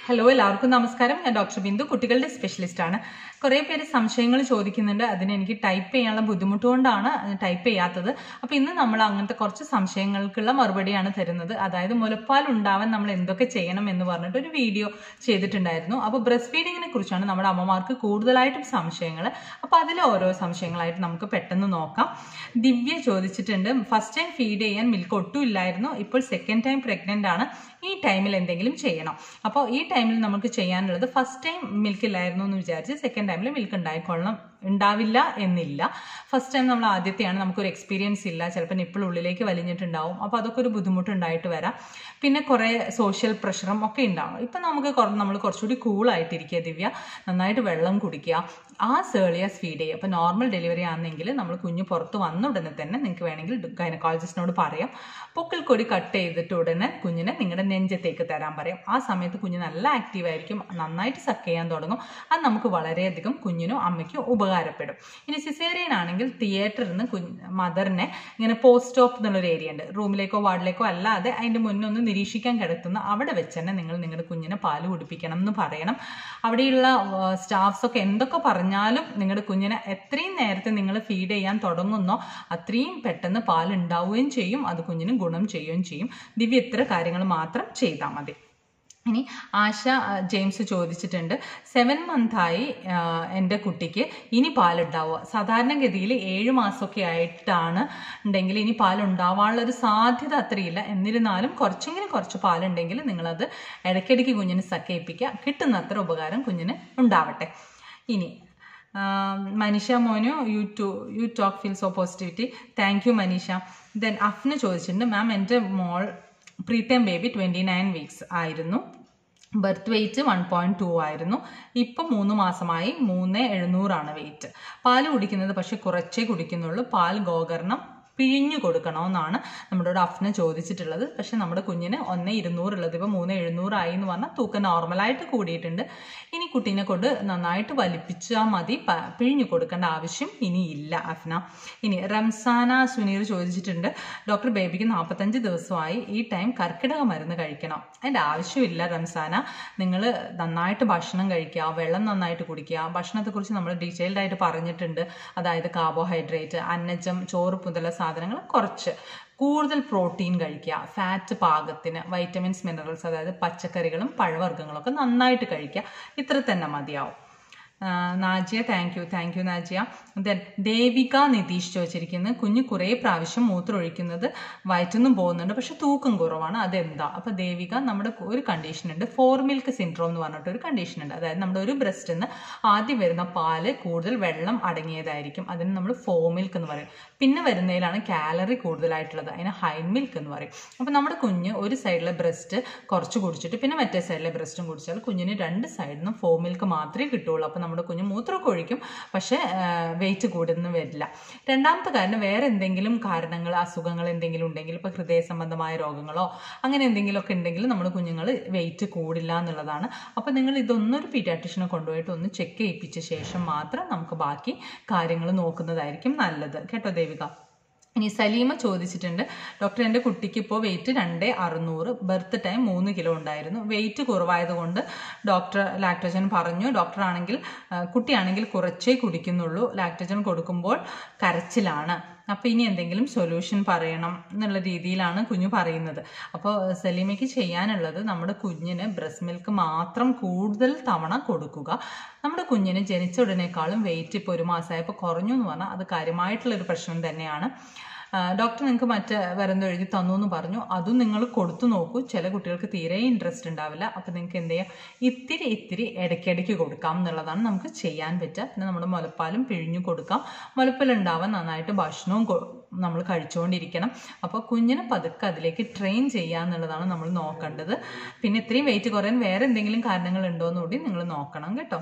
hello എല്ലാവർക്കും നമസ്കാരം ഞാൻ ഡോക്ടർ ബിന്ദു കുട്ടികളുടെ സ്പെഷ്യലിസ്റ്റ് ആണ് കുറേ പേര് സംശയങ്ങൾ ചോദിക്കുന്നുണ്ട് അതിന് എനിക്ക് ടൈപ്പ് ചെയ്യാനുള്ള ബുദ്ധിമുട്ട് കൊണ്ടാണ് ടൈപ്പ് ചെയ്യാത്തത് അപ്പോൾ ഇന്ന് നമ്മൾ അങ്ങനത്തെ കുറച്ച് സംശയങ്ങൾക്കുള്ള മറുപടിയാണ് തരുന്നത് അതായത് മുലപ്പാൽ ഉണ്ടാവാൻ നമ്മൾ എന്തൊക്കെ ചെയ്യണം എന്ന് പറഞ്ഞിട്ട് ഒരു വീഡിയോ ചെയ്തിട്ടുണ്ടായിരുന്നു അപ്പോൾ ബ്രസ്റ്റ് ഫീഡിങ്ങിനെ കുറിച്ചാണ് നമ്മുടെ അമ്മമാർക്ക് കൂടുതലായിട്ടും സംശയങ്ങൾ അപ്പോൾ അതിൽ ഓരോ സംശയങ്ങളായിട്ട് നമുക്ക് പെട്ടെന്ന് നോക്കാം ദിവ്യ ചോദിച്ചിട്ടുണ്ട് ഫസ്റ്റ് ടൈം ഫീഡ് ചെയ്യാൻ മിൽക്ക് ഒട്ടും ഇല്ലായിരുന്നു ഇപ്പോൾ സെക്കൻഡ് ടൈം പ്രഗ്നന്റ് ആണ് ഈ ടൈമിൽ എന്തെങ്കിലും ചെയ്യണം അപ്പോൾ ഈ ടൈമിൽ നമുക്ക് ചെയ്യാനുള്ളത് ഫസ്റ്റ് ടൈം മിൽക്ക് ഇല്ലായിരുന്നു എന്ന് വിചാരിച്ച് സെക്കൻഡ് ടൈമിൽ മിൽക്ക് ഉണ്ടായിക്കൊള്ളണം ഉണ്ടാവില്ല എന്നില്ല ഫസ്റ്റ് ടൈം നമ്മൾ ആദ്യത്തെയാണ് നമുക്കൊരു എക്സ്പീരിയൻസ് ഇല്ല ചിലപ്പോൾ നിപ്പിൾ ഉള്ളിലേക്ക് വലിഞ്ഞിട്ടുണ്ടാവും അപ്പോൾ അതൊക്കെ ഒരു ബുദ്ധിമുട്ടുണ്ടായിട്ട് വരാം പിന്നെ കുറേ സോഷ്യൽ പ്രഷറും ഒക്കെ ഉണ്ടാവും ഇപ്പം നമുക്ക് കുറ- നമ്മൾ കുറച്ചുകൂടി കൂളായിട്ടിരിക്കുക ദിവ്യ നന്നായിട്ട് വെള്ളം കുടിക്കുക ആ സേളിയാസ് ഫീഡ് ചെയ്യുക അപ്പോൾ നോർമൽ ഡെലിവറി ആണെങ്കിൽ നമ്മൾ കുഞ്ഞ് പുറത്ത് വന്ന ഉടനെ തന്നെ നിങ്ങൾക്ക് വേണമെങ്കിൽ ഗൈനക്കോളജിസ്റ്റിനോട് പറയാം പൊക്കിൾ കൊടി കട്ട് ചെയ്തിട്ട് ഉടനെ കുഞ്ഞിനെ നിങ്ങളുടെ നെഞ്ചത്തേക്ക് തരാൻ പറയും ആ സമയത്ത് കുഞ്ഞ് നല്ല ആക്റ്റീവ് ആയിരിക്കും നന്നായിട്ട് സക്ക് ചെയ്യാൻ തുടങ്ങും അത് നമുക്ക് വളരെയധികം കുഞ്ഞിനും അമ്മയ്ക്കും ഉപകാരപ്പെടും ഇനി സിസേറിയൻ ആണെങ്കിൽ തിയേറ്ററിൽ നിന്ന് കുഞ്ഞ് മദറിനെ ഇങ്ങനെ പോസ്റ്റ് ഓഫ് എന്നുള്ളൊരു ഏരിയ ഉണ്ട് റൂമിലേക്കോ വാർഡിലേക്കോ അല്ലാതെ അതിൻ്റെ മുന്നേ ഒന്ന് നിരീക്ഷിക്കാൻ കിടത്തുന്ന അവിടെ വെച്ച് തന്നെ നിങ്ങൾ നിങ്ങളുടെ കുഞ്ഞിനെ പാല് കുടിപ്പിക്കണം എന്ന് പറയണം അവിടെയുള്ള സ്റ്റാഫ്സ് ഒക്കെ എന്തൊക്കെ പറഞ്ഞാലും നിങ്ങളുടെ കുഞ്ഞിനെ എത്രയും നേരത്തെ നിങ്ങൾ ഫീഡ് ചെയ്യാൻ തുടങ്ങുന്നോ അത്രയും പെട്ടെന്ന് പാൽ ഉണ്ടാവുകയും ചെയ്യും അത് കുഞ്ഞിന് ഗുണം ചെയ്യുകയും ചെയ്യും ദിവ്യ ഇത്ര കാര്യങ്ങൾ മാത്രം ചെയ്താൽ മതി ഇനി ആശ ആ, ജെയിംസ് ചോദിച്ചിട്ടുണ്ട് സെവൻ മന്തായി എൻ്റെ കുട്ടിക്ക് ഇനി പാലുണ്ടാവുക സാധാരണഗതിയിൽ ഏഴ് മാസമൊക്കെ ആയിട്ടാണ് ഉണ്ടെങ്കിൽ ഇനി പാലുണ്ടാവാനുള്ള ഒരു സാധ്യത അത്രയില്ല എന്നിരുന്നാലും കുറച്ചെങ്കിലും കുറച്ച് പാലുണ്ടെങ്കിൽ നിങ്ങളത് ഇടയ്ക്കിടയ്ക്ക് കുഞ്ഞിന് സക്കയിപ്പിക്കുക കിട്ടുന്നത്ര ഉപകാരം കുഞ്ഞിന് ഉണ്ടാവട്ടെ ഇനി um, Manisha Monu you to you talk feel so positivity thank you Manisha then Afna ചോദിച്ചിട്ടുണ്ട് മാം എൻ്റെ മോൾ preterm baby twenty nine weeks ആയിരുന്നു birth weight one point two ആയിരുന്നു ഇപ്പം മൂന്ന് മാസമായി മൂന്ന് എഴുന്നൂറാണ് വെയിറ്റ് പാല് കുടിക്കുന്നത് പക്ഷെ കുറച്ചേ കുടിക്കുന്നുള്ളൂ പാൽ ഗോകർണം പിഴിഞ്ഞു കൊടുക്കണമെന്നാണ് നമ്മുടെ അഫ്ന ചോദിച്ചിട്ടുള്ളത് പക്ഷെ നമ്മുടെ കുഞ്ഞിന് ഒന്ന് ഇരുന്നൂറുള്ളത് ഇപ്പോൾ മൂന്ന് എഴുന്നൂറായി എന്ന് പറഞ്ഞാൽ തൂക്കം നോർമലായിട്ട് കൂടിയിട്ടുണ്ട് ഇനി കുട്ടീനെ കൊണ്ട് നന്നായിട്ട് വലിപ്പിച്ചാൽ മതി പ- പിഴിഞ്ഞു കൊടുക്കേണ്ട ആവശ്യം ഇനിയില്ല അഫ്ന ഇനി റംസാന സുനീർ ചോദിച്ചിട്ടുണ്ട് ഡോക്ടർ ബേബിക്ക് നാൽപ്പത്തഞ്ച് ദിവസമായി ഈ ടൈം കർക്കിടക മരുന്ന് കഴിക്കണം അതിൻ്റെ ആവശ്യമില്ല റംസാന നിങ്ങൾ നന്നായിട്ട് ഭക്ഷണം കഴിക്കുക വെള്ളം നന്നായിട്ട് കുടിക്കുക ഭക്ഷണത്തെക്കുറിച്ച് നമ്മൾ ഡീറ്റെയിൽഡ് ആയിട്ട് പറഞ്ഞിട്ടുണ്ട് അതായത് കാർബോഹൈഡ്രേറ്റ് അന്നജം ചോറ് മുതല സാധനങ്ങൾ കുറച്ച് കൂടുതൽ പ്രോട്ടീൻ കഴിക്കുക ഫാറ്റ് പാകത്തിന് വൈറ്റമിൻസ് മിനറൽസ് അതായത് പച്ചക്കറികളും പഴവർഗ്ഗങ്ങളൊക്കെ നന്നായിട്ട് കഴിക്കുക ഇത്ര തന്നെ മതിയാവും ആ, Najiya thank you thank you Najiya then Devika Nitish ചോദിച്ചിരിക്കുന്നത് കുഞ്ഞ് കുറേ പ്രാവശ്യം മൂത്രം ഒഴിക്കുന്നത് വയറ്റുനിന്നും പോകുന്നുണ്ട് പക്ഷെ തൂക്കം കുറവാണ് അതെന്താ അപ്പൊ ദേവിക നമ്മുടെ ഒരു കണ്ടീഷൻ ഉണ്ട് ഫോർ മിൽക്ക് സിൻഡ്രോം എന്ന് പറഞ്ഞിട്ട് ഒരു കണ്ടീഷൻ ഉണ്ട് അതായത് നമ്മുടെ ഒരു ബ്രസ്റ്റിൽ നിന്ന് ആദ്യം വരുന്ന പാല് കൂടുതൽ വെള്ളം അടങ്ങിയതായിരിക്കും അതിന് നമ്മൾ ഫോ മിൽക്ക് എന്ന് പറയും പിന്നെ വരുന്നതിലാണ് കാലറി കൂടുതലായിട്ടുള്ളത് അതിന് ഹൈ മിൽക്ക് എന്ന് പറയും അപ്പൊ നമ്മുടെ കുഞ്ഞ് ഒരു സൈഡിലെ ബ്രസ്റ്റ് കുറച്ച് കുടിച്ചിട്ട് പിന്നെ മറ്റേ സൈഡിലെ ബ്രസ്റ്റും കുടിച്ചാൽ കുഞ്ഞിന് രണ്ട് സൈഡിൽ നിന്നും ഫോ മിൽക്ക് മാത്രമേ കിട്ടുള്ളൂ അപ്പൊ നമ്മുടെ കുഞ്ഞ് മൂത്രമൊക്കെ ഒഴിക്കും പക്ഷേ വെയിറ്റ് കൂടുന്നു വരില്ല രണ്ടാമത്തെ കാരണം വേറെ എന്തെങ്കിലും കാരണങ്ങൾ അസുഖങ്ങൾ എന്തെങ്കിലും ഉണ്ടെങ്കിൽ ഇപ്പോൾ ഹൃദയ സംബന്ധമായ രോഗങ്ങളോ അങ്ങനെ എന്തെങ്കിലുമൊക്കെ ഉണ്ടെങ്കിൽ നമ്മുടെ കുഞ്ഞുങ്ങൾ വെയിറ്റ് കൂടില്ല എന്നുള്ളതാണ് അപ്പോൾ നിങ്ങൾ ഇതൊന്നൊരു പീഡിയാട്രിഷനെ കൊണ്ടുപോയിട്ട് ഒന്ന് ചെക്ക് ചെയ്യിപ്പിച്ച ശേഷം മാത്രം നമുക്ക് ബാക്കി കാര്യങ്ങൾ നോക്കുന്നതായിരിക്കും നല്ലത് കേട്ടോ ദേവിക ഇനി സലീമ ചോദിച്ചിട്ടുണ്ട് ഡോക്ടർ എൻ്റെ കുട്ടിക്ക് ഇപ്പോൾ വെയിറ്റ് രണ്ട് അറുന്നൂറ് ബർത്ത് ടൈം മൂന്ന് കിലോ ഉണ്ടായിരുന്നു വെയിറ്റ് കുറവായതുകൊണ്ട് ഡോക്ടർ ലാക്ടോജൻ പറഞ്ഞു ഡോക്ടർ ആണെങ്കിൽ ആ, കുട്ടിയാണെങ്കിൽ കുറച്ചേ കുടിക്കുന്നുള്ളൂ ലാക്ടോജൻ കൊടുക്കുമ്പോൾ കരച്ചിലാണ് അപ്പോൾ ഇനി എന്തെങ്കിലും സൊല്യൂഷൻ പറയണം എന്നുള്ള രീതിയിലാണ് കുഞ്ഞു പറയുന്നത് അപ്പോൾ സലീമയ്ക്ക് ചെയ്യാനുള്ളത് നമ്മുടെ കുഞ്ഞിന് ബ്രസ്റ്റ് മിൽക്ക് മാത്രം കൂടുതൽ തവണ കൊടുക്കുക നമ്മുടെ കുഞ്ഞിന് ജനിച്ച ഉടനേക്കാളും വെയിറ്റ് ഇപ്പോൾ ഒരു മാസമായപ്പോൾ കുറഞ്ഞു എന്ന് പറഞ്ഞാൽ അത് കാര്യമായിട്ടുള്ളൊരു പ്രശ്നം തന്നെയാണ് ആ, ഡോക്ടർ നിങ്ങൾക്ക് മറ്റ് വരുന്ന എഴുതി തന്നു എന്ന് പറഞ്ഞു അതും നിങ്ങൾ കൊടുത്തു നോക്കൂ ചില കുട്ടികൾക്ക് തീരെ ഇൻട്രസ്റ്റ് ഉണ്ടാവില്ല അപ്പം നിങ്ങൾക്ക് എന്ത് ചെയ്യാം ഇത്തിരി ഇത്തിരി ഇടയ്ക്കിടയ്ക്ക് കൊടുക്കാം എന്നുള്ളതാണ് നമുക്ക് ചെയ്യാൻ പറ്റുക പിന്നെ നമ്മുടെ മുലപ്പാലും പിഴിഞ്ഞു കൊടുക്കാം മുലപ്പാലുണ്ടാവാൻ നന്നായിട്ട് ഭക്ഷണവും കൊ- നമ്മൾ കഴിച്ചുകൊണ്ടിരിക്കണം അപ്പോൾ കുഞ്ഞിനെ പതുക്കെ അതിലേക്ക് ട്രെയിൻ ചെയ്യുക എന്നുള്ളതാണ് നമ്മൾ നോക്കേണ്ടത് പിന്നെ ഇത്രയും വെയിറ്റ് കുറയാൻ വേറെ എന്തെങ്കിലും കാരണങ്ങൾ ഉണ്ടോ എന്ന് കൂടി നിങ്ങൾ നോക്കണം കേട്ടോ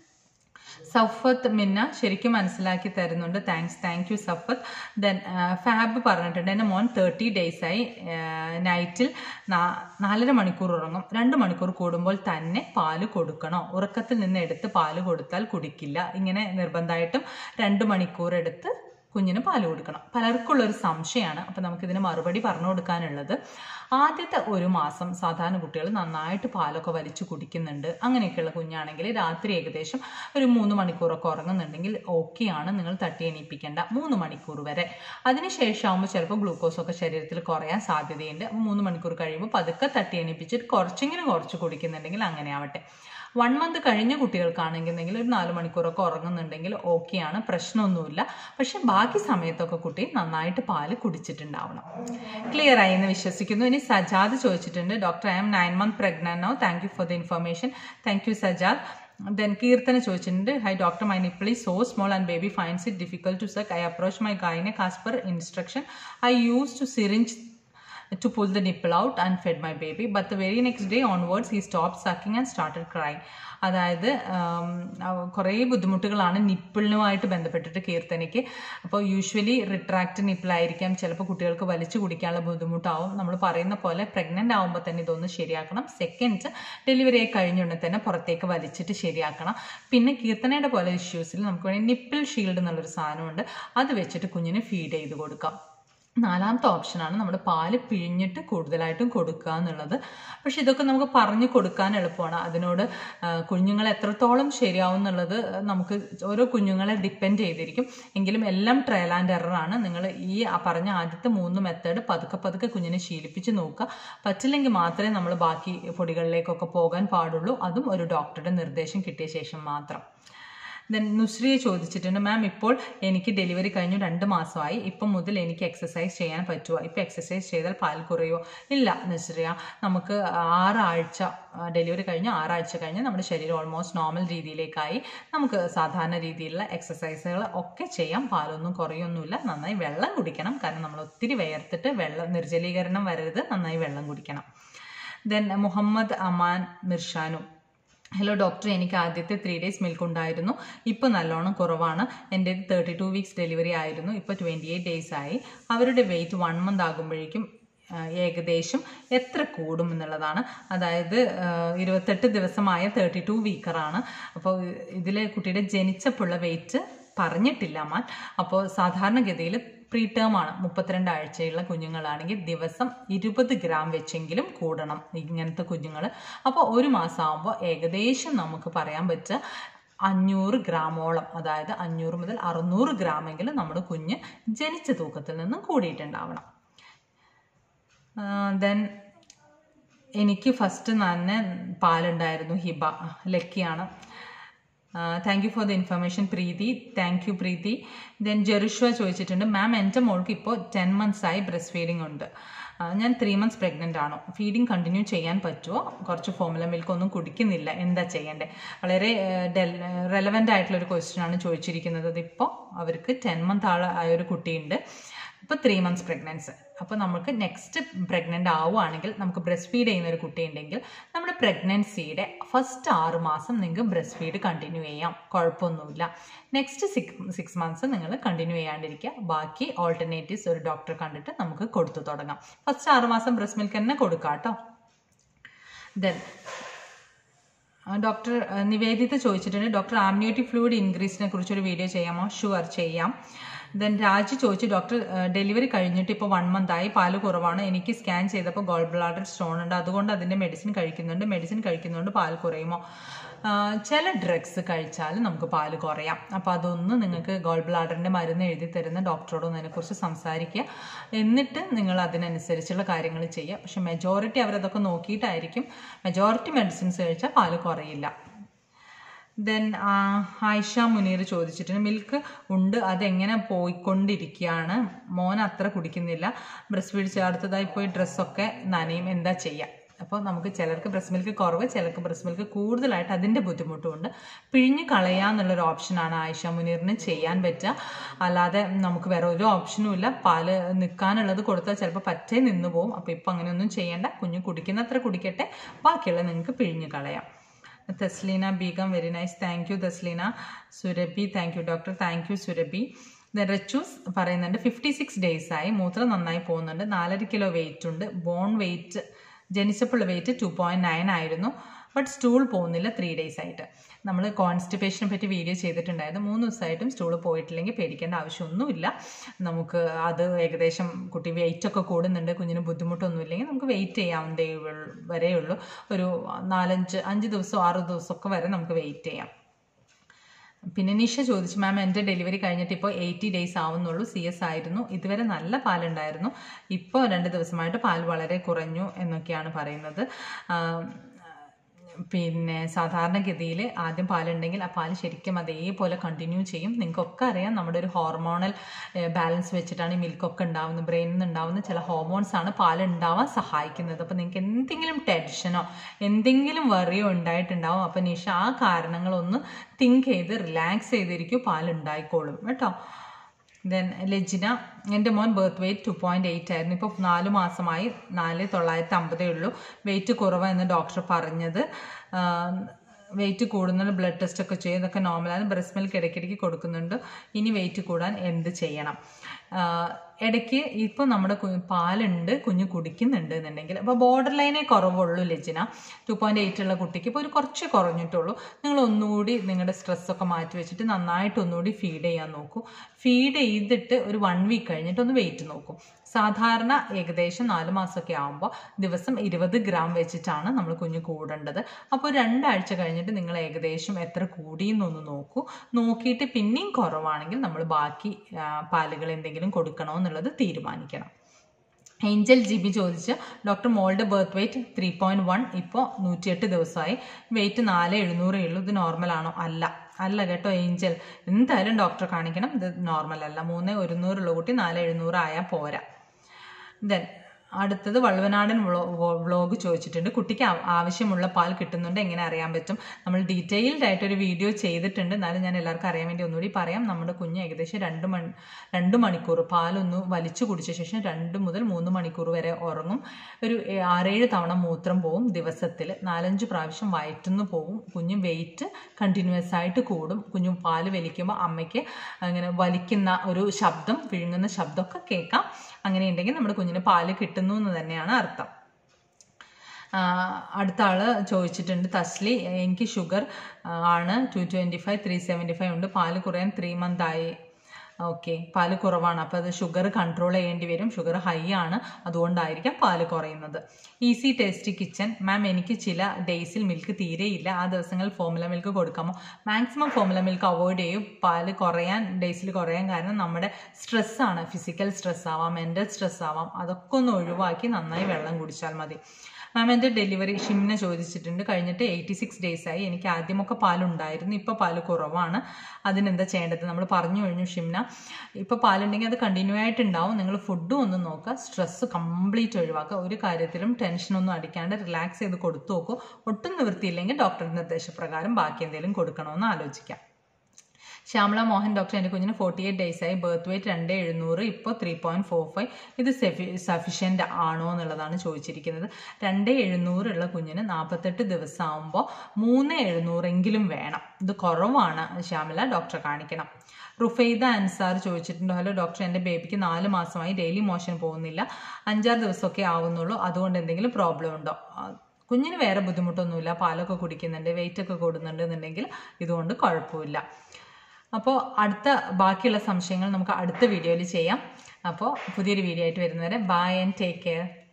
സഫത്ത് മിന്ന ശരിക്കും മനസ്സിലാക്കി തരുന്നുണ്ട് thanks thank you Safath then Fab പറഞ്ഞിട്ടുണ്ട് എൻ്റെ മോൻ തേർട്ടി ഡേയ്സായി നൈറ്റിൽ നാലര മണിക്കൂർ ഉറങ്ങും രണ്ട് മണിക്കൂർ കൂടുമ്പോൾ തന്നെ പാല് കൊടുക്കണോ ഉറക്കത്തിൽ നിന്ന് എടുത്ത് പാല് കൊടുത്താൽ കുടിക്കില്ല ഇങ്ങനെ നിർബന്ധമായിട്ടും രണ്ട് മണിക്കൂർ എടുത്ത് കുഞ്ഞിന് പാല് കൊടുക്കണം പലർക്കുള്ള ഒരു സംശയമാണ് അപ്പം നമുക്കിതിന് മറുപടി പറഞ്ഞു കൊടുക്കാനുള്ളത് ആദ്യത്തെ ഒരു മാസം സാധാരണ കുട്ടികൾ നന്നായിട്ട് പാലൊക്കെ വലിച്ചു കുടിക്കുന്നുണ്ട് അങ്ങനെയൊക്കെയുള്ള കുഞ്ഞാണെങ്കിൽ രാത്രി ഏകദേശം ഒരു മൂന്ന് മണിക്കൂറൊക്കെ ഉറങ്ങുന്നുണ്ടെങ്കിൽ ഓക്കെയാണ് നിങ്ങൾ തട്ടി എണീപ്പിക്കേണ്ട മൂന്ന് മണിക്കൂർ വരെ അതിനുശേഷം ആകുമ്പോൾ ചിലപ്പോൾ ഗ്ലൂക്കോസ് ഒക്കെ ശരീരത്തിൽ കുറയാൻ സാധ്യതയുണ്ട് അപ്പോൾ മൂന്ന് മണിക്കൂർ കഴിയുമ്പോൾ പതുക്കെ തട്ടി എണീപ്പിച്ചിട്ട് കുറച്ചെങ്കിലും കുറച്ച് കുടിക്കുന്നുണ്ടെങ്കിൽ അങ്ങനെ ആവട്ടെ വൺ മന്ത് കഴിഞ്ഞ കുട്ടികൾക്കാണെങ്കിൽ ഒരു നാല് മണിക്കൂറൊക്കെ ഉറങ്ങുന്നുണ്ടെങ്കിൽ ഓക്കെയാണ് പ്രശ്നമൊന്നുമില്ല പക്ഷെ ബാക്കി സമയത്തൊക്കെ കുട്ടി നന്നായിട്ട് പാല് കുടിച്ചിട്ടുണ്ടാവണം ക്ലിയർ ആയി എന്ന് വിശ്വസിക്കുന്നു ഇനി സജാദ് ചോദിച്ചിട്ടുണ്ട് doctor I am nine month pregnant no thank you for the information thank you Sajad then Keerthana ചോദിച്ചിട്ടുണ്ട് hi doctor my nipple is so small and baby finds it difficult to suck I approach my gynaec as per instruction I use to syringe to pull the nipple out and fed my baby but the very next day onwards he stopped sucking and started crying അതായത് കുറേ ബുദ്ധിമുട്ടുകളാണ് നിപ്പിളിനുമായിട്ട് ബന്ധപ്പെട്ടിട്ട് കീർത്തനയ്ക്ക് അപ്പോൾ usually retract നിപ്പിളായിരിക്കാം ചിലപ്പോൾ കുട്ടികൾക്ക് വലിച്ചു കുടിക്കാനുള്ള ബുദ്ധിമുട്ടാവും നമ്മൾ പറയുന്ന പോലെ പ്രഗ്നൻ്റ് ആകുമ്പോൾ തന്നെ ഇതൊന്ന് ശരിയാക്കണം സെക്കൻഡ് ഡെലിവറി ആയി കഴിഞ്ഞുടനെ തന്നെ പുറത്തേക്ക് വലിച്ചിട്ട് ശരിയാക്കണം പിന്നെ കീർത്തനയുടെ പോലെ ഇഷ്യൂസിൽ നമുക്ക് വേണമെങ്കിൽ നിപ്പിൾ ഷീൽഡ് എന്നുള്ളൊരു സാധനമുണ്ട് അത് വെച്ചിട്ട് കുഞ്ഞിന് ഫീഡ് ചെയ്ത് കൊടുക്കാം നാലാമത്തെ ഓപ്ഷനാണ് നമ്മൾ പാല് പിഴിഞ്ഞിട്ട് കൂടുതലായിട്ടും കൊടുക്കുക എന്നുള്ളത് പക്ഷെ ഇതൊക്കെ നമുക്ക് പറഞ്ഞു കൊടുക്കാൻ എളുപ്പമാണ് അതിനോട് കുഞ്ഞുങ്ങൾ എത്രത്തോളം ശരിയാവും എന്നുള്ളത് നമുക്ക് ഓരോ കുഞ്ഞുങ്ങളെ ഡിപ്പെൻഡ് ചെയ്തിരിക്കും എങ്കിലും എല്ലാം ട്രയൽ ആൻഡ് എററാണ് നിങ്ങൾ ഈ പറഞ്ഞ ആദ്യത്തെ മൂന്ന് മെത്തേഡ് പതുക്കെ പതുക്കെ കുഞ്ഞിനെ ശീലിപ്പിച്ച് നോക്കുക പറ്റില്ലെങ്കിൽ മാത്രമേ നമ്മൾ ബാക്കി പൊടികളിലേക്കൊക്കെ പോകാൻ പാടുള്ളൂ അതും ഒരു ഡോക്ടറുടെ നിർദ്ദേശം കിട്ടിയ ശേഷം മാത്രം ദെൻ നുസ്രിയെ ചോദിച്ചിട്ടുണ്ട് മാം ഇപ്പോൾ എനിക്ക് ഡെലിവറി കഴിഞ്ഞു രണ്ട് മാസമായി ഇപ്പം മുതൽ എനിക്ക് എക്സസൈസ് ചെയ്യാൻ പറ്റുമോ ഇപ്പം എക്സസൈസ് ചെയ്താൽ പാൽ കുറയോ ഇല്ല നുസ്രിയ നമുക്ക് ആറാഴ്ച ഡെലിവറി കഴിഞ്ഞ് ആറാഴ്ച കഴിഞ്ഞ് നമ്മുടെ ശരീരം ഓൾമോസ്റ്റ് നോർമൽ രീതിയിലേക്കായി നമുക്ക് സാധാരണ രീതിയിലുള്ള എക്സസൈസുകൾ ഒക്കെ ചെയ്യാം പാലൊന്നും കുറയൊന്നുമില്ല നന്നായി വെള്ളം കുടിക്കണം കാരണം നമ്മൾ ഒത്തിരി വിയർത്തിട്ട് വെള്ളം നിർജ്ജലീകരണം വരരുത് നന്നായി വെള്ളം കുടിക്കണം then Muhammad Aman Mirshanu hello doctor എനിക്ക് ആദ്യത്തെ ത്രീ ഡേയ്സ് മിൽക്ക് ഉണ്ടായിരുന്നു ഇപ്പോൾ നല്ലോണം കുറവാണ് എൻ്റെ തേർട്ടി ടു വീക്സ് ഡെലിവറി ആയിരുന്നു ഇപ്പോൾ ട്വൻറ്റി എയ്റ്റ് ഡേയ്സ് ആയി അവരുടെ വെയിറ്റ് വൺ മന്ത് ആകുമ്പോഴേക്കും ഏകദേശം എത്ര കൂടും എന്നുള്ളതാണ് അതായത് ഇരുപത്തെട്ട് ദിവസമായ തേർട്ടി ടു വീക്കറാണ് അപ്പോൾ ഇതിൽ കുട്ടിയുടെ ജനിച്ചപ്പോഴുള്ള വെയിറ്റ് പറഞ്ഞിട്ടില്ല മാൻ അപ്പോൾ സാധാരണഗതിയിൽ പ്രീ ടേം ആണ് മുപ്പത്തിരണ്ട് ആഴ്ചയുള്ള കുഞ്ഞുങ്ങളാണെങ്കിൽ ദിവസം ഇരുപത് ഗ്രാം വെച്ചെങ്കിലും കൂടണം ഇങ്ങനത്തെ കുഞ്ഞുങ്ങൾ അപ്പോൾ ഒരു മാസം ആകുമ്പോൾ ഏകദേശം നമുക്ക് പറയാൻ പറ്റുക അഞ്ഞൂറ് ഗ്രാമോളം അതായത് അഞ്ഞൂറ് മുതൽ അറുന്നൂറ് ഗ്രാമെങ്കിലും നമ്മുടെ കുഞ്ഞ് ജനിച്ച തൂക്കത്തിൽ നിന്നും കൂടിയിട്ടുണ്ടാവണം ദെൻ എനിക്ക് ഫസ്റ്റ് തന്നെ പാലുണ്ടായിരുന്നു ഹിബ ലക്കിയാണ് thank you for the information Preethi thank you Preethi then Jerushwa ചോദിച്ചിട്ടുണ്ട് മാം എൻ്റെ മോൾക്ക് ഇപ്പോൾ ടെൻ മന്ത്സ് ആയി ബ്രസ്റ്റ് ഫീഡിംഗ് ഉണ്ട് ഞാൻ ത്രീ മന്ത്സ് പ്രഗ്നൻ്റ് ആണോ ഫീഡിങ് കണ്ടിന്യൂ ചെയ്യാൻ പറ്റുമോ കുറച്ച് ഫോമുല മിൽക്ക് ഒന്നും കുടിക്കുന്നില്ല എന്താ ചെയ്യേണ്ടത് വളരെ റെലവൻ്റ് ആയിട്ടുള്ള ഒരു ക്വസ്റ്റ്യൻ ആണ് ചോദിച്ചിരിക്കുന്നത് ഇതിപ്പോൾ അവർക്ക് ടെൻ മന്ത് ആൾ ആയ ഒരു കുട്ടിയുണ്ട് ഇപ്പോൾ ത്രീ മന്ത്സ് പ്രഗ്നൻസ് അപ്പോൾ നമുക്ക് നെക്സ്റ്റ് പ്രഗ്നൻ്റ് ആവുകയാണെങ്കിൽ നമുക്ക് ബ്രസ്റ്റ് ഫീഡ് ചെയ്യുന്ന ഒരു കുട്ടി ഉണ്ടെങ്കിൽ നമ്മുടെ പ്രഗ്നൻസിയുടെ ഫസ്റ്റ് ആറ് മാസം നിങ്ങൾക്ക് ബ്രസ്റ്റ് ഫീഡ് കണ്ടിന്യൂ ചെയ്യാം കുഴപ്പമൊന്നുമില്ല നെക്സ്റ്റ് സിക്സ് സിക്സ് മന്ത്സ് നിങ്ങൾ കണ്ടിന്യൂ ചെയ്യാണ്ടിരിക്കുക ബാക്കി ഓൾട്ടർനേറ്റീവ്സ് ഒരു ഡോക്ടറെ കണ്ടിട്ട് നമുക്ക് കൊടുത്തു തുടങ്ങാം ഫസ്റ്റ് ആറ് മാസം ബ്രസ്റ്റ് മിൽക്ക് തന്നെ കൊടുക്കാം കേട്ടോ ദെൻ ഡോക്ടർ നിവേദിത ചോദിച്ചിട്ടുണ്ട് ഡോക്ടർ ആംനിയോട്ടിക് ഫ്ലൂയിഡ് ഇൻക്രീസിനെ കുറിച്ചൊരു വീഡിയോ ചെയ്യാമോ ഷുവർ ചെയ്യാം ദെൻ രാജ് ചോദിച്ചു ഡോക്ടർ ഡെലിവറി കഴിഞ്ഞിട്ട് ഇപ്പോൾ വൺ മന്ത് ആയി പാല് കുറവാണ് എനിക്ക് സ്കാൻ ചെയ്തപ്പോൾ ഗോൾ ബ്ലാഡർ സ്റ്റോൺ ഉണ്ട് അതുകൊണ്ട് അതിൻ്റെ മെഡിസിൻ കഴിക്കുന്നുണ്ട് മെഡിസിൻ കഴിക്കുന്നതുകൊണ്ട് പാൽ കുറയുമോ ചില ഡ്രഗ്സ് കഴിച്ചാൽ നമുക്ക് പാല് കുറയാം അപ്പോൾ അതൊന്ന് നിങ്ങൾക്ക് ഗോൾ ബ്ലാഡറിൻ്റെ മരുന്ന് എഴുതി തരുന്ന ഡോക്ടറോടൊന്ന് അതിനെക്കുറിച്ച് സംസാരിക്കുക എന്നിട്ട് നിങ്ങൾ അതിനനുസരിച്ചുള്ള കാര്യങ്ങൾ ചെയ്യുക പക്ഷെ മെജോറിറ്റി അവരതൊക്കെ നോക്കിയിട്ടായിരിക്കും മെജോറിറ്റി മെഡിസിൻസ് കഴിച്ചാൽ പാല് കുറയില്ല ദെൻ ആയിഷ മുനീർ ചോദിച്ചിട്ടുണ്ട് മിൽക്ക് ഉണ്ട് അതെങ്ങനെ പോയിക്കൊണ്ടിരിക്കുകയാണ് മോൻ അത്ര കുടിക്കുന്നില്ല ബ്രസ്റ്റ് ഫീഡ് ചേർത്തതായി പോയി ഡ്രസ്സൊക്കെ നനയും എന്താ ചെയ്യുക അപ്പോൾ നമുക്ക് ചിലർക്ക് ബ്രസ്റ്റ് മിൽക്ക് കുറവ് ചിലർക്ക് ബ്രസ്റ്റ് മിൽക്ക് കൂടുതലായിട്ട് അതിൻ്റെ ബുദ്ധിമുട്ടുമുണ്ട് പിഴിഞ്ഞ് കളയാന്നുള്ളൊരു ഓപ്ഷനാണ് ആയിഷ മുനീറിന് ചെയ്യാൻ പറ്റുക അല്ലാതെ നമുക്ക് വേറെ ഒരു ഓപ്ഷനും ഇല്ല പാല് നിൽക്കാനുള്ളത് കൊടുത്താൽ ചിലപ്പോൾ പറ്റേ നിന്ന് പോകും അപ്പോൾ ഇപ്പോൾ അങ്ങനെയൊന്നും ചെയ്യേണ്ട കുഞ്ഞ് കുടിക്കുന്നത്ര കുടിക്കട്ടെ ബാക്കിയുള്ളത് നിങ്ങൾക്ക് പിഴിഞ്ഞ് കളയാം Thasleena Beegum very nice thank you Thasleena Surabhi thank you doctor thank you Surabhi Rachoos പറയുന്നുണ്ട് ഫിഫ്റ്റി സിക്സ് ഡേയ്സ് ആയി മൂത്രം നന്നായി പോകുന്നുണ്ട് നാലര കിലോ വെയിറ്റ് ഉണ്ട് ബോൺ വെയിറ്റ് ജനിച്ചപ്പോൾ വെയിറ്റ് ടു പോയിന്റ് നയൻ ആയിരുന്നു ബട്ട് സ്റ്റൂൾ പോകുന്നില്ല ത്രീ ഡേയ്സ് ആയിട്ട് നമ്മൾ കോൺസ്റ്റിപ്പേഷനെ പറ്റി വീഡിയോ ചെയ്തിട്ടുണ്ടായിരുന്നു മൂന്ന് ദിവസമായിട്ടും സ്റ്റൂൾ പോയിട്ടില്ലെങ്കിൽ പേടിക്കേണ്ട ആവശ്യമൊന്നുമില്ല നമുക്ക് അത് ഏകദേശം കുട്ടി വെയിറ്റ് ഒക്കെ കൂടുന്നുണ്ട് കുഞ്ഞിന് ബുദ്ധിമുട്ടൊന്നും ഇല്ലെങ്കിൽ നമുക്ക് വെയിറ്റ് ചെയ്യാവുന്നതേ ഉള്ളൂ- വരെയുള്ളൂ ഒരു നാലഞ്ച് അഞ്ച് ദിവസം ആറ് ദിവസമൊക്കെ വരെ നമുക്ക് വെയിറ്റ് ചെയ്യാം പിന്നെ നിഷ ചോദിച്ചു മാം എൻ്റെ ഡെലിവറി കഴിഞ്ഞിട്ട് ഇപ്പോൾ എയ്റ്റി ഡേയ്സ് ആവുന്നുള്ളൂ സി എസ് ആയിരുന്നു ഇതുവരെ നല്ല പാലുണ്ടായിരുന്നു ഇപ്പോൾ രണ്ട് ദിവസമായിട്ട് പാൽ വളരെ കുറഞ്ഞു എന്നൊക്കെയാണ് പറയുന്നത് ആ, പിന്നെ സാധാരണഗതിയിൽ ആദ്യം പാലുണ്ടെങ്കിൽ ആ പാല് ശരിക്കും അതേപോലെ കണ്ടിന്യൂ ചെയ്യും നിങ്ങൾക്കൊക്കെ അറിയാം നമ്മുടെ ഒരു ഹോർമോണൽ ബാലൻസ് വെച്ചിട്ടാണ് ഈ മിൽക്കൊക്കെ ഉണ്ടാവുന്നത് ബ്രെയിനിൽ നിന്ന് ഉണ്ടാവുന്ന ചില ഹോർമോൺസ് ആണ് പാൽ ഉണ്ടാവാൻ സഹായിക്കുന്നത് അപ്പോൾ നിങ്ങൾക്ക് എന്തെങ്കിലും ടെൻഷനോ എന്തെങ്കിലും വറിയോ ഉണ്ടായിട്ടുണ്ടാവും അപ്പോൾ നിഷ ആ കാരണങ്ങളൊന്ന് തിങ്ക് ചെയ്ത് റിലാക്സ് ചെയ്തിരിക്കും പാൽ ഉണ്ടായിക്കോളും കേട്ടോ ദെൻ ലജിന എൻ്റെ മോൻ birth weight two point eight ആയിരുന്നു ഇപ്പോൾ നാല് മാസമായി നാല് തൊള്ളായിരത്തി അമ്പതേ ഉള്ളൂ വെയിറ്റ് കുറവെന്ന് ഡോക്ടർ പറഞ്ഞത് വെയിറ്റ് കൂടുന്നുണ്ട് ബ്ലഡ് ടെസ്റ്റ് ഒക്കെ ചെയ്യും ഇതൊക്കെ നോർമലാണ് ബ്രസ്റ്റ് മിൽക്ക് ഇടയ്ക്കിടയ്ക്ക് കൊടുക്കുന്നുണ്ട് ഇനി വെയിറ്റ് കൂടാൻ എന്ത് ചെയ്യണം ആ, ഇടയ്ക്ക് ഇപ്പോൾ നമ്മുടെ കു- പാലുണ്ട് കുഞ്ഞ് കുടിക്കുന്നുണ്ട് എന്നുണ്ടെങ്കിൽ അപ്പോൾ ബോർഡർ ലൈനേ കുറവുള്ളൂ ലജിന ടു പോയിൻറ്റ് എയ്റ്റ് ഉള്ള കുട്ടിക്ക് ഇപ്പോൾ ഒരു കുറച്ച് കുറഞ്ഞിട്ടുള്ളൂ നിങ്ങൾ ഒന്നുകൂടി നിങ്ങളുടെ സ്ട്രെസ്സൊക്കെ മാറ്റി വെച്ചിട്ട് നന്നായിട്ട് ഒന്നുകൂടി ഫീഡ് ചെയ്യാൻ നോക്കൂ ഫീഡ് ചെയ്തിട്ട് ഒരു വൺ വീക്ക് കഴിഞ്ഞിട്ട് ഒന്ന് വെയിറ്റ് നോക്കും സാധാരണ ഏകദേശം നാല് മാസമൊക്കെ ആകുമ്പോൾ ദിവസം ഇരുപത് ഗ്രാം വെച്ചിട്ടാണ് നമ്മൾ കുഞ്ഞ് കൂടേണ്ടത് അപ്പോൾ രണ്ടാഴ്ച കഴിഞ്ഞിട്ട് നിങ്ങൾ ഏകദേശം എത്ര കൂടിയെന്നൊന്ന് നോക്കൂ നോക്കിയിട്ട് പിന്നെയും കുറവാണെങ്കിൽ നമ്മൾ ബാക്കി ആ, പാലുകൾ എന്തെങ്കിലും കൊടുക്കണോ എന്നുള്ളത് തീരുമാനിക്കണം ഏഞ്ചൽ ജിബി ചോദിച്ച് ഡോക്ടർ മോളുടെ birth weight three point one ഇപ്പോൾ നൂറ്റിയെട്ട് ദിവസമായി വെയിറ്റ് നാല് എഴുന്നൂറേ ഉള്ളൂ ഇത് നോർമൽ ആണോ അല്ല അല്ല കേട്ടോ ഏഞ്ചൽ എന്തായാലും ഡോക്ടറെ കാണിക്കണം ഇത് നോർമൽ അല്ല മൂന്ന് ഒരുന്നൂറുള്ള കുട്ടി നാല് എഴുന്നൂറ് ആയാൽ പോരാ ദെൻ അടുത്തത് വള്ളുവനാടൻ വ്ളോഗ് ചോദിച്ചിട്ടുണ്ട് കുട്ടിക്ക് ആ- ആവശ്യമുള്ള പാൽ കിട്ടുന്നുണ്ട് എങ്ങനെ അറിയാൻ പറ്റും നമ്മൾ ഡീറ്റെയിൽഡ് ആയിട്ട് ഒരു വീഡിയോ ചെയ്തിട്ടുണ്ട് എന്നാലും ഞാൻ എല്ലാവർക്കും അറിയാൻ വേണ്ടി ഒന്നുകൂടി പറയാം നമ്മുടെ കുഞ്ഞ് ഏകദേശം രണ്ട് മണി രണ്ട് മണിക്കൂർ പാലൊന്ന് വലിച്ചു കുടിച്ച ശേഷം രണ്ട് മുതൽ മൂന്ന് മണിക്കൂർ വരെ ഉറങ്ങും ഒരു ഏ- ആറേഴ് തവണ മൂത്രം പോവും ദിവസത്തിൽ നാലഞ്ച് പ്രാവശ്യം വയറ്റുന്നു പോവും കുഞ്ഞ് വെയിറ്റ് കണ്ടിന്യൂസ് ആയിട്ട് കൂടും കുഞ്ഞു പാല് വലിക്കുമ്പോൾ അമ്മയ്ക്ക് അങ്ങനെ വലിക്കുന്ന ഒരു ശബ്ദം വിഴുങ്ങുന്ന ശബ്ദമൊക്കെ കേൾക്കാം അങ്ങനെ ഉണ്ടെങ്കിൽ നമ്മുടെ കുഞ്ഞിന് പാല് കിട്ടുന്നു എന്ന് തന്നെയാണ് അർത്ഥം ആ, അടുത്ത ആള് ചോദിച്ചിട്ടുണ്ട് തസ്ലി എനിക്ക് ഷുഗർ ആണ് two twenty five three seventy five ഉണ്ട് പാല് കുറയാൻ ത്രീ മന്ത് ആയി ഓക്കെ പാല് കുറവാണ് അപ്പോൾ അത് ഷുഗർ കൺട്രോൾ ചെയ്യേണ്ടി വരും ഷുഗർ ഹൈ ആണ് അതുകൊണ്ടായിരിക്കാം പാല് കുറയുന്നത് ഈസി ടേസ്റ്റി കിച്ചൺ മാം എനിക്ക് ചില ഡേയ്സിൽ മിൽക്ക് തീരെയില്ല ആ ദിവസങ്ങളിൽ ഫോമുല മിൽക്ക് കൊടുക്കാമോ മാക്സിമം ഫോമുല മിൽക്ക് അവോയ്ഡ് ചെയ്യും പാല് കുറയാൻ ഡേയ്സിൽ കുറയാൻ കാരണം നമ്മുടെ സ്ട്രെസ്സാണ് ഫിസിക്കൽ സ്ട്രെസ് ആവാം മെൻ്റൽ സ്ട്രെസ് ആവാം അതൊക്കെ ഒന്ന് ഒഴിവാക്കി നന്നായി വെള്ളം കുടിച്ചാൽ മതി മാം എൻ്റെ ഡെലിവറി ഷിംന ചോദിച്ചിട്ടുണ്ട് കഴിഞ്ഞിട്ട് എയ്റ്റി സിക്സ് ഡേയ്സ് ആയി എനിക്ക് ആദ്യമൊക്കെ പാലുണ്ടായിരുന്നു ഇപ്പോൾ പാല് കുറവാണ് അതിനെന്താ ചെയ്യേണ്ടത് നമ്മൾ പറഞ്ഞു കഴിഞ്ഞു ഷിംന ഇപ്പോൾ പാലുണ്ടെങ്കിൽ അത് കണ്ടിന്യൂ ആയിട്ടുണ്ടാവും നിങ്ങൾ ഫുഡും ഒന്ന് നോക്കുക സ്ട്രെസ്സ് കംപ്ലീറ്റ് ഒഴിവാക്കുക ഒരു കാര്യത്തിലും ടെൻഷനൊന്നും അടിക്കാണ്ട് റിലാക്സ് ചെയ്ത് കൊടുത്തു നോക്കൂ ഒട്ടും നിവൃത്തിയില്ലെങ്കിൽ ഡോക്ടറുടെ നിർദ്ദേശപ്രകാരം ബാക്കി എന്തെങ്കിലും കൊടുക്കണമെന്ന് ആലോചിക്കാം ശ്യാമള മോഹൻ ഡോക്ടർ എൻ്റെ കുഞ്ഞിന് ഫോർട്ടി എയ്റ്റ് ഡേയ്സ് ആയി ബർത്ത് വെയിറ്റ് രണ്ട് എഴുന്നൂറ് ഇപ്പോൾ ത്രീ പോയിൻറ്റ് ഫോർ ഫൈവ് ഇത് സെഫി സഫിഷ്യൻ്റ് ആണോ എന്നുള്ളതാണ് ചോദിച്ചിരിക്കുന്നത് രണ്ട് എഴുന്നൂറുള്ള കുഞ്ഞിന് നാൽപ്പത്തെട്ട് ദിവസം ആകുമ്പോൾ മൂന്ന് എഴുന്നൂറെങ്കിലും വേണം ഇത് കുറവാണ് ശ്യാമല ഡോക്ടറെ കാണിക്കണം റുഫൈദ അൻസാർ ചോദിച്ചിട്ടുണ്ട് ഹലോ ഡോക്ടർ എൻ്റെ ബേബിക്ക് നാല് മാസമായി ഡെയിലി മോഷൻ പോകുന്നില്ല അഞ്ചാറ് ദിവസമൊക്കെ ആവുന്നുള്ളൂ അതുകൊണ്ട് എന്തെങ്കിലും പ്രോബ്ലം ഉണ്ടോ ആ, കുഞ്ഞിന് വേറെ ബുദ്ധിമുട്ടൊന്നുമില്ല പാലൊക്കെ കുടിക്കുന്നുണ്ട് വെയിറ്റ് ഒക്കെ കൂടുന്നുണ്ട് എന്നുണ്ടെങ്കിൽ ഇതുകൊണ്ട് കുഴപ്പമില്ല അപ്പോൾ അടുത്ത ബാക്കിയുള്ള സംശയങ്ങൾ നമുക്ക് അടുത്ത വീഡിയോയിൽ ചെയ്യാം അപ്പോൾ പുതിയൊരു വീഡിയോ ആയിട്ട് വരുന്നവരെ ബൈ ആൻഡ് ടേക്ക് കെയർ